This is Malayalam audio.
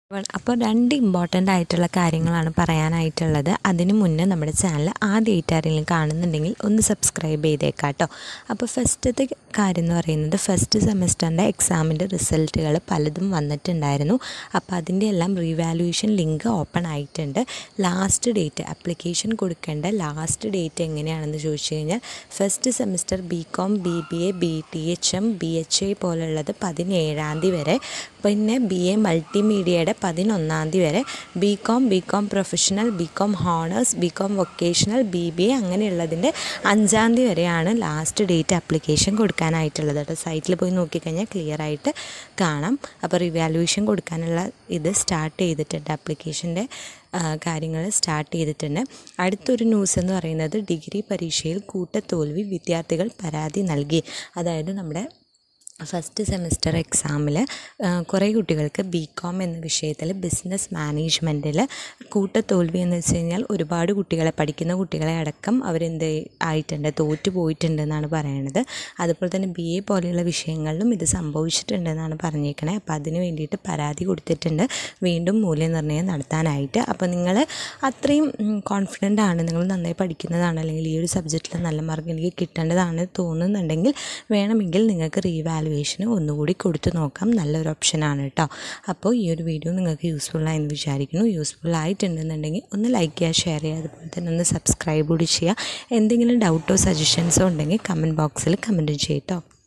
അപ്പോൾ രണ്ട് ഇമ്പോർട്ടൻ്റ് ആയിട്ടുള്ള കാര്യങ്ങളാണ് പറയാനായിട്ടുള്ളത് അതിന് മുന്നേ നമ്മുടെ ചാനൽ ആദ്യമായിട്ട് ആരെങ്കിലും കാണുന്നുണ്ടെങ്കിൽ ഒന്ന് സബ്സ്ക്രൈബ് ചെയ്തേക്കാം കേട്ടോ അപ്പോൾ ഫസ്റ്റത്തെ കാര്യം എന്ന് പറയുന്നത് ഫസ്റ്റ് സെമസ്റ്ററിൻ്റെ എക്സാമിൻ്റെ റിസൾട്ടുകൾ പലതും വന്നിട്ടുണ്ടായിരുന്നു അപ്പോൾ അതിൻ്റെ എല്ലാം റീവാലുവേഷൻ ലിങ്ക് ഓപ്പൺ ആയിട്ടുണ്ട് ലാസ്റ്റ് ഡേറ്റ് ആപ്ലിക്കേഷൻ കൊടുക്കേണ്ട ലാസ്റ്റ് ഡേറ്റ് എങ്ങനെയാണെന്ന് ചോദിച്ചു കഴിഞ്ഞാൽ first semester B com B B A B T H M B H I പോലുള്ളത് പതിനേഴാം തീയതി വരെ പിന്നെ ബി എ മൾട്ടിമീഡിയയുടെ പതിനൊന്നാം തീയതി വരെ B com B com professional B com honours B com vocational B B A അങ്ങനെയുള്ളതിൻ്റെ അഞ്ചാം തീയതി വരെയാണ് ലാസ്റ്റ് ഡേറ്റ് ആപ്ലിക്കേഷൻ കൊടുക്കാനായിട്ടുള്ളത് കേട്ടോ സൈറ്റിൽ പോയി നോക്കിക്കഴിഞ്ഞാൽ ക്ലിയർ ആയിട്ട് കാണാം അപ്പോൾ റിവാലുവേഷൻ കൊടുക്കാനുള്ള ഇത് സ്റ്റാർട്ട് ചെയ്തിട്ടുണ്ട് ആപ്ലിക്കേഷൻ്റെ കാര്യങ്ങൾ സ്റ്റാർട്ട് ചെയ്തിട്ടുണ്ട് അടുത്തൊരു ന്യൂസ് എന്ന് പറയുന്നത് ഡിഗ്രി പരീക്ഷയിൽ കൂട്ടത്തോൽവി വിദ്യാർത്ഥികൾ പരാതി നൽകി അതായത് നമ്മുടെ ഫസ്റ്റ് സെമസ്റ്റർ എക്സാമിൽ കുറേ കുട്ടികൾക്ക് ബി കോം എന്ന വിഷയത്തിൽ ബിസിനസ് മാനേജ്മെൻറ്റിൽ കൂട്ടത്തോൽവി എന്ന് വെച്ച് കഴിഞ്ഞാൽ ഒരുപാട് കുട്ടികളെ പഠിക്കുന്ന കുട്ടികളെ അടക്കം അവരെന്ത് ആയിട്ടുണ്ട് തോറ്റു പോയിട്ടുണ്ട് എന്നാണ് പറയണത് അതുപോലെ തന്നെ ബി എ പോലെയുള്ള വിഷയങ്ങളിലും ഇത് സംഭവിച്ചിട്ടുണ്ടെന്നാണ് പറഞ്ഞേക്കണേ അപ്പോൾ അതിന് വേണ്ടിയിട്ട് പരാതി കൊടുത്തിട്ടുണ്ട് വീണ്ടും മൂല്യനിർണ്ണയം നടത്താനായിട്ട് അപ്പോൾ നിങ്ങൾ അത്രയും കോൺഫിഡൻ്റ് ആണ് നിങ്ങൾ നന്നായി പഠിക്കുന്നതാണ് അല്ലെങ്കിൽ ഈ ഒരു സബ്ജക്റ്റിൽ നല്ല മാർക്ക് എനിക്ക് കിട്ടേണ്ടതാണ് തോന്നുന്നുണ്ടെങ്കിൽ വേണമെങ്കിൽ നിങ്ങൾക്ക് റീവാലുവേഷന് ഒന്നുകൂടി കൊടുത്തു നോക്കാം നല്ലൊരു ഓപ്ഷനാണ് കേട്ടോ അപ്പോൾ ഈ ഒരു വീഡിയോ നിങ്ങൾക്ക് യൂസ്ഫുള്ളായെന്ന് വിചാരിക്കുന്നു യൂസ്ഫുൾ ആയിട്ടുണ്ടെന്നുണ്ടെങ്കിൽ ഒന്ന് ലൈക്ക് ചെയ്യുക ഷെയർ ചെയ്യുക അതുപോലെ തന്നെ ഒന്ന് സബ്സ്ക്രൈബ് കൂടി ചെയ്യുക എന്തെങ്കിലും ഡൗട്ടോ സജഷൻസോ ഉണ്ടെങ്കിൽ കമൻറ്റ് ബോക്സിൽ കമൻറ്റ് ചെയ്യട്ടോ